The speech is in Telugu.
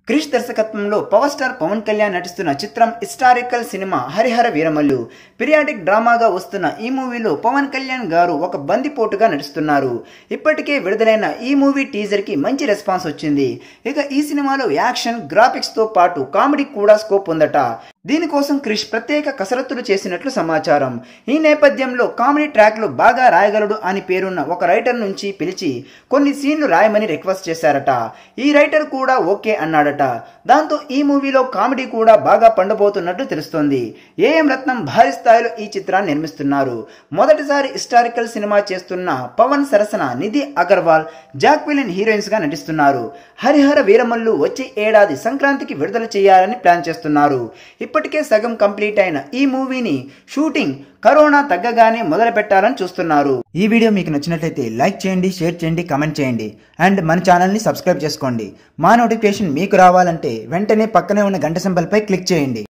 క్రిష్ దర్శకత్వంలో పవర్ స్టార్ పవన్ కళ్యాణ్ నటిస్తున్న చిత్రం historical cinema Harihara Veeramallu periodic డ్రామాగా వస్తున్న ఈ మూవీలో పవన్ కళ్యాణ్ గారు ఒక బందిపోటుగా నటిస్తున్నారు ఇప్పటికే విడుదలైన ఈ మూవీ టీజర్ కి మంచి రెస్పాన్స్ వచ్చింది ఇక ఈ సినిమాలో యాక్షన్ గ్రాఫిక్స్ తో పాటు కామెడీ కూడా స్కోప్ ఉందట దీనికోసం క్రిష్ ప్రత్యేక కసరత్తులు చేసినట్లు సమాచారం ఈ నేపథ్యంలో కామెడీ ట్రాక్లు బాగా రాయగలడు అని పేరున్న ఒక రైటర్ నుంచి పిలిచి కొన్ని సీన్లు రాయమని రిక్వెస్ట్ చేశారట ఈ రైటర్ కూడా ఓకే అన్నాడట దాంతో ఈ మూవీలో కామెడీ కూడా బాగా పండబోతున్నట్లు తెలుస్తోంది ఏఎం రత్నం భారీ స్థాయిలో ఈ చిత్రాన్ని నిర్మిస్తున్నారు మొదటిసారి హిస్టారికల్ సినిమా చేస్తున్న పవన్ సరసన నిధి అగర్వాల్ జాక్విలిన్ హీరోయిన్స్ గా నటిస్తున్నారు హరిహర వీరమల్లు వచ్చే ఏడాది సంక్రాంతికి విడుదల చేయాలని ప్లాన్ చేస్తున్నారు ఇప్పటికే సగం కంప్లీట్ అయిన ఈ మూవీని షూటింగ్ కరోనా తగ్గగానే మొదలు పెట్టాలని చూస్తున్నారు ఈ వీడియో మీకు నచ్చినట్లయితే లైక్ చేయండి షేర్ చేయండి కమెంట్ చేయండి అండ్ మన ఛానల్ని సబ్స్క్రైబ్ చేసుకోండి మా నోటిఫికేషన్ మీకు రావాలంటే వెంటనే పక్కనే ఉన్న గంట సింబల్పై క్లిక్ చేయండి